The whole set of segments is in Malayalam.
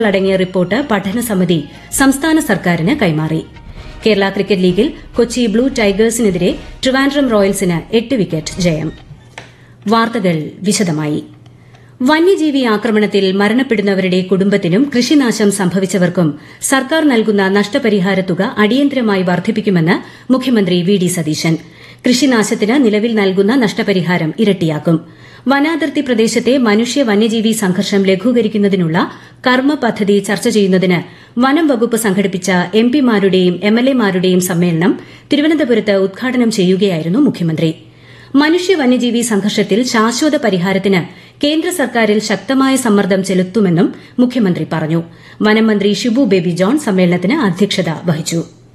അടങ്ങിയ റിപ്പോർട്ട് പഠനസമിതി സംസ്ഥാന സർക്കാരിന് കൈമാറി കേരള ക്രിക്കറ്റ് ലീഗിൽ കൊച്ചി ബ്ലൂ ടൈഗേഴ്സിനെതിരെ ട്രിവാൻഡ്രം റോയൽസിന് എട്ട് വിക്കറ്റ് ജയം വാർത്തകൾ വിശദമായി വന്യജീവി ആക്രമണത്തിൽ മരണപ്പെടുന്നവരുടെ കുടുംബത്തിനും കൃഷിനാശം സംഭവിച്ചവർക്കും സർക്കാർ നൽകുന്ന നഷ്ടപരിഹാര തുക അടിയന്തരമായി വർദ്ധിപ്പിക്കുമെന്ന് മുഖ്യമന്ത്രി വി ഡി സതീശൻ കൃഷിനാശത്തിന് നിലവിൽ നൽകുന്ന നഷ്ടപരിഹാരം ഇരട്ടിയാക്കും വനാതിർത്തി പ്രദേശത്തെ മനുഷ്യ വന്യജീവി സംഘർഷം ലഘൂകരിക്കുന്നതിനുള്ള കർമ്മ പദ്ധതി ചർച്ച ചെയ്യുന്നതിന് വനം വകുപ്പ് സംഘടിപ്പിച്ച എംപിമാരുടെയും എംഎൽഎമാരുടെയും സമ്മേളനം തിരുവനന്തപുരത്ത് ഉദ്ഘാടനം ചെയ്യുകയായിരുന്നു മുഖ്യമന്ത്രി മനുഷ്യ വന്യജീവി സംഘർഷത്തിൽ ശാശ്വത പരിഹാരത്തിന് കേന്ദ്ര സർക്കാരിൽ ശക്തമായ സമ്മർദ്ദം ചെലുത്തുമെന്നും മുഖ്യമന്ത്രി പറഞ്ഞു വനം മന്ത്രി ഷിബു ബേബി ജോൺ സമ്മേളനത്തിന് അധ്യക്ഷത വഹിച്ചു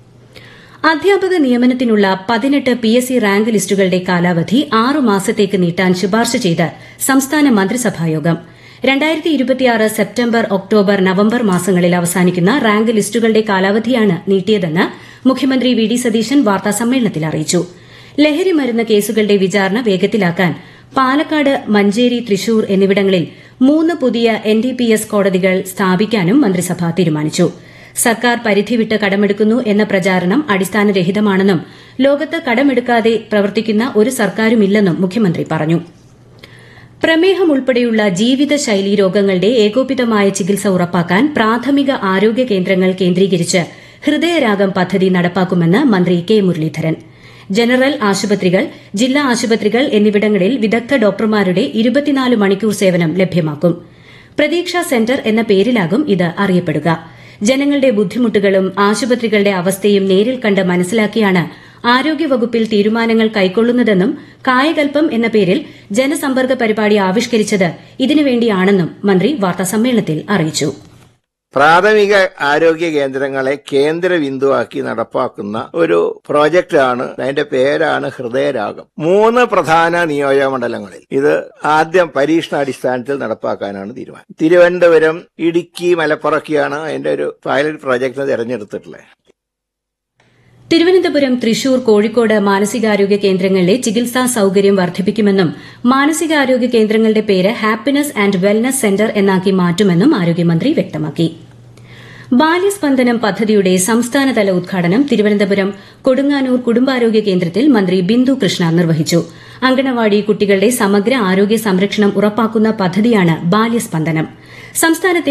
അധ്യാപക നിയമനത്തിനുള്ള പതിനെട്ട് പി എസ് സി റാങ്ക് ലിസ്റ്റുകളുടെ കാലാവധി ആറു മാസത്തേക്ക് നീട്ടാൻ ശുപാർശ ചെയ്ത് സംസ്ഥാന മന്ത്രിസഭായോഗം രണ്ടായിരത്തി ഇരുപത്തിയാറ് സെപ്റ്റംബർ ഒക്ടോബർ നവംബർ മാസങ്ങളിൽ അവസാനിക്കുന്ന റാങ്ക് ലിസ്റ്റുകളുടെ കാലാവധിയാണ് നീട്ടിയതെന്ന് മുഖ്യമന്ത്രി വി ഡി സതീശൻ വാർത്താസമ്മേളനത്തിൽ അറിയിച്ചു ലഹരി മരുന്ന് കേസുകളുടെ വിചാരണ വേഗത്തിലാക്കാൻ പാലക്കാട് മഞ്ചേരി തൃശൂർ എന്നിവിടങ്ങളിൽ മൂന്ന് പുതിയ എൻ ഡി പി എസ് കോടതികൾ സ്ഥാപിക്കാനും മന്ത്രിസഭ തീരുമാനിച്ചു സർക്കാർ പരിധിവിട്ട് കടമെടുക്കുന്നു എന്ന പ്രചാരണം അടിസ്ഥാനരഹിതമാണെന്നും ലോകത്ത് കടമെടുക്കാതെ പ്രവർത്തിക്കുന്ന ഒരു സർക്കാരുമില്ലെന്നും മുഖ്യമന്ത്രി പറഞ്ഞു പ്രമേഹം ഉൾപ്പെടെയുള്ള ജീവിതശൈലീ രോഗങ്ങളുടെ ഏകോപിതമായ ചികിത്സ ഉറപ്പാക്കാൻ പ്രാഥമിക ആരോഗ്യ കേന്ദ്രങ്ങൾ കേന്ദ്രീകരിച്ച് ഹൃദയരാഗം പദ്ധതി നടപ്പാക്കുമെന്ന് മന്ത്രി കെ മുരളീധരൻ ജനറൽ ആശുപത്രികൾ ജില്ലാ ആശുപത്രികൾ എന്നിവിടങ്ങളിൽ വിദഗ്ധ ഡോക്ടർമാരുടെ ഇരുപത്തിനാല് മണിക്കൂർ സേവനം ലഭ്യമാക്കും പ്രതീക്ഷാ സെന്റർ എന്ന പേരിലാകും ഇത് അറിയപ്പെടുക ജനങ്ങളുടെ ബുദ്ധിമുട്ടുകളും ആശുപത്രികളുടെ അവസ്ഥയും നേരിൽ കണ്ട് മനസ്സിലാക്കിയാണ് ആരോഗ്യവകുപ്പിൽ തീരുമാനങ്ങൾ കൈക്കൊള്ളുന്നതെന്നും കായകൽപ്പം എന്ന പേരിൽ ജനസമ്പർക്ക പരിപാടി ആവിഷ്കരിച്ചത് ഇതിനുവേണ്ടിയാണെന്നും മന്ത്രി വാർത്താസമ്മേളനത്തിൽ അറിയിച്ചു പ്രാഥമിക ആരോഗ്യ കേന്ദ്രങ്ങളെ കേന്ദ്ര ബിന്ദുവാക്കി നടപ്പാക്കുന്ന ഒരു പ്രോജക്റ്റാണ് അതിന്റെ പേരാണ് ഹൃദയരാഗം മൂന്ന് പ്രധാന നിയോജക മണ്ഡലങ്ങളിൽ ഇത് ആദ്യം പരീക്ഷണാടിസ്ഥാനത്തിൽ നടപ്പാക്കാനാണ് തീരുമാനം തിരുവനന്തപുരം ഇടുക്കി മലപ്പുറമൊക്കെയാണ് അതിന്റെ ഒരു പൈലറ്റ് പ്രോജക്റ്റ് തിരഞ്ഞെടുത്തിട്ടുള്ളത് തിരുവനന്തപുരം തൃശൂർ കോഴിക്കോട് മാനസികാരോഗ്യ കേന്ദ്രങ്ങളിലെ ചികിത്സാ സൌകര്യം വർദ്ധിപ്പിക്കുമെന്നും മാനസികാരോഗ്യ കേന്ദ്രങ്ങളുടെ പേര് ഹാപ്പിനസ് ആൻഡ് വെൽനസ് സെന്റർ എന്നാക്കി മാറ്റുമെന്നും ആരോഗ്യമന്ത്രി വ്യക്തമാക്കി ബാല്യസ്പന്ദനം പദ്ധതിയുടെ സംസ്ഥാനതല ഉദ്ഘാടനം തിരുവനന്തപുരം കൊടുങ്ങാനൂർ കുടുംബാരോഗ്യ കേന്ദ്രത്തിൽ മന്ത്രി ബിന്ദു കൃഷ്ണ നിർവഹിച്ചു അങ്കണവാടി കുട്ടികളുടെ സമഗ്ര ആരോഗ്യ സംരക്ഷണം ഉറപ്പാക്കുന്ന പദ്ധതിയാണ് ബാല്യസ്പന്ദനം സംസ്ഥാനത്തെ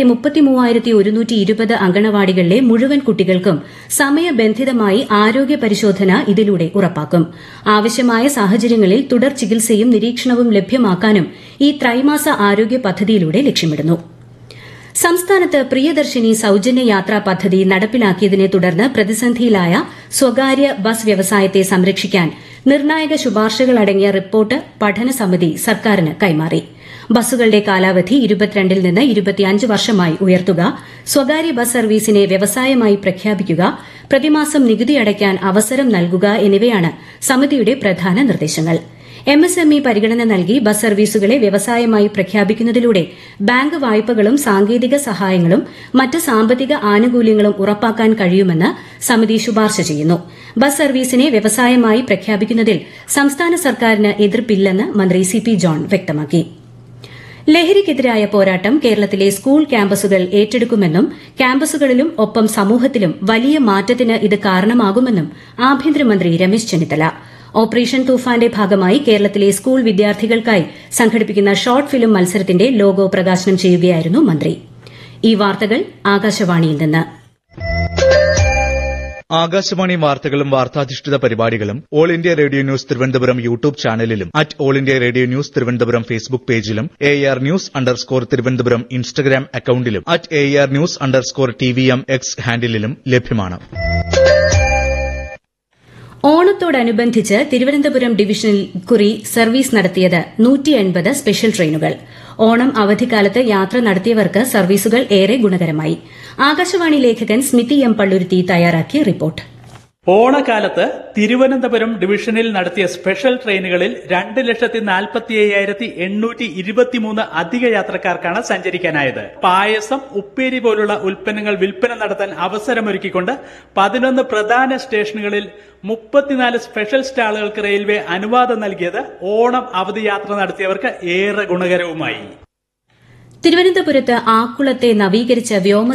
അങ്കണവാടികളിലെ മുഴുവൻ കുട്ടികൾക്കും സമയബന്ധിതമായി ആരോഗ്യ പരിശോധന ഇതിലൂടെ ഉറപ്പാക്കും ആവശ്യമായ സാഹചര്യങ്ങളിൽ തുടർ ചികിത്സയും നിരീക്ഷണവും ലഭ്യമാക്കാനും ഈ ത്രൈമാസ ആരോഗ്യ പദ്ധതിയിലൂടെ ലക്ഷ്യമിടുന്നു സംസ്ഥാനത്ത് പ്രിയദർശിനി സൌജന്യ യാത്രാ പദ്ധതി നടപ്പിലാക്കിയതിനെ തുടർന്ന് പ്രതിസന്ധിയിലായ സ്വകാര്യ ബസ് വ്യവസായത്തെ സംരക്ഷിക്കാൻ നിർണായക ശുപാർശകളടങ്ങിയ റിപ്പോർട്ട് പഠനസമിതി സർക്കാരിന് കൈമാറി ബസ്സുകളുടെ കാലാവധി ഇരുപത്തിരണ്ടിൽ നിന്ന് ഇരുപത്തിയഞ്ച് വർഷമായി ഉയർത്തുക സ്വകാര്യ ബസ് സർവീസിനെ വ്യവസായമായി പ്രഖ്യാപിക്കുക പ്രതിമാസം നികുതി അടയ്ക്കാൻ അവസരം നൽകുക എന്നിവയാണ് സമിതിയുടെ പ്രധാന നിർദ്ദേശങ്ങൾ എംഎസ്എംഇ പരിഗണന നൽകി ബസ് സർവീസുകളെ വ്യവസായമായി പ്രഖ്യാപിക്കുന്നതിലൂടെ ബാങ്ക് വായ്പകളും സാങ്കേതിക സഹായങ്ങളും മറ്റ് സാമ്പത്തിക ആനുകൂല്യങ്ങളും ഉറപ്പാക്കാൻ കഴിയുമെന്ന് സമിതി ശുപാർശ ചെയ്യുന്നു ബസ് സർവീസിനെ വ്യവസായമായി പ്രഖ്യാപിക്കുന്നതിൽ സംസ്ഥാന സർക്കാരിന് എതിർപ്പില്ലെന്ന് മന്ത്രി സി പി ജോൺ വ്യക്തമാക്കി ലഹരിക്കെതിരായ പോരാട്ടം കേരളത്തിലെ സ്കൂൾ ക്യാമ്പസുകൾ ഏറ്റെടുക്കുമെന്നും ക്യാമ്പസുകളിലും ഒപ്പം സമൂഹത്തിലും വലിയ മാറ്റത്തിന് ഇത് കാരണമാകുമെന്നും ആഭ്യന്തരമന്ത്രി രമേശ് ചെന്നിത്തല ഓപ്പറേഷൻ തൂഫാന്റെ ഭാഗമായി കേരളത്തിലെ സ്കൂൾ വിദ്യാർത്ഥികൾക്കായി സംഘടിപ്പിക്കുന്ന ഷോർട്ട് ഫിലിം മത്സരത്തിന്റെ ലോഗോ പ്രകാശനം ചെയ്യുകയായിരുന്നു മന്ത്രി ഈ വാർത്തകൾ ആകാശവാണിയിൽ നിന്ന് ആകാശവാണി വാർത്തകളും വാർത്താധിഷ്ഠിത പരിപാടികളും all India radio news Thiruvananthapuram YouTube ചാനലിലും at all India radio news Thiruvananthapuram Facebook പേജിലും A R news underscore Thiruvananthapuram Instagram അക്കൌണ്ടിലും at A R news underscore T V M X ഹാൻഡിലും ലഭ്യമാണ് ഓണത്തോടനുബന്ധിച്ച് തിരുവനന്തപുരം ഡിവിഷനിൽ കുറി സർവീസ് നടത്തിയത് നൂറ്റി എൺപത് സ്പെഷ്യൽ ട്രെയിനുകൾ ഓണം അവധിക്കാലത്ത് യാത്ര നടത്തിയവർക്ക് സർവീസുകൾ ഏറെ ഗുണകരമായി ആകാശവാണി ലേഖകൻ സ്മിതി എം പള്ളുരുത്തി തയ്യാറാക്കിയ റിപ്പോർട്ട് ഓണക്കാലത്ത് തിരുവനന്തപുരം ഡിവിഷനിൽ നടത്തിയ സ്പെഷ്യൽ ട്രെയിനുകളിൽ രണ്ട് ലക്ഷത്തി നാൽപ്പത്തി അയ്യായിരത്തി എണ്ണൂറ്റി ഇരുപത്തിമൂന്ന് അധിക യാത്രക്കാർക്കാണ് സഞ്ചരിക്കാനായത് പായസം ഉപ്പേരി പോലുള്ള ഉൽപ്പന്നങ്ങൾ വിൽപ്പന നടത്താൻ അവസരമൊരുക്കിക്കൊണ്ട് പതിനൊന്ന് പ്രധാന സ്റ്റേഷനുകളിൽ മുപ്പത്തിനാല് സ്പെഷ്യൽ സ്റ്റാളുകൾക്ക് റെയിൽവേ അനുവാദം നൽകിയത് ഓണം അവധി യാത്ര നടത്തിയവർക്ക് ഏറെ ഗുണകരവുമായി തിരുവനന്തപുരത്ത് ആക്കുളത്തെ നവീകരിച്ച വ്യോമ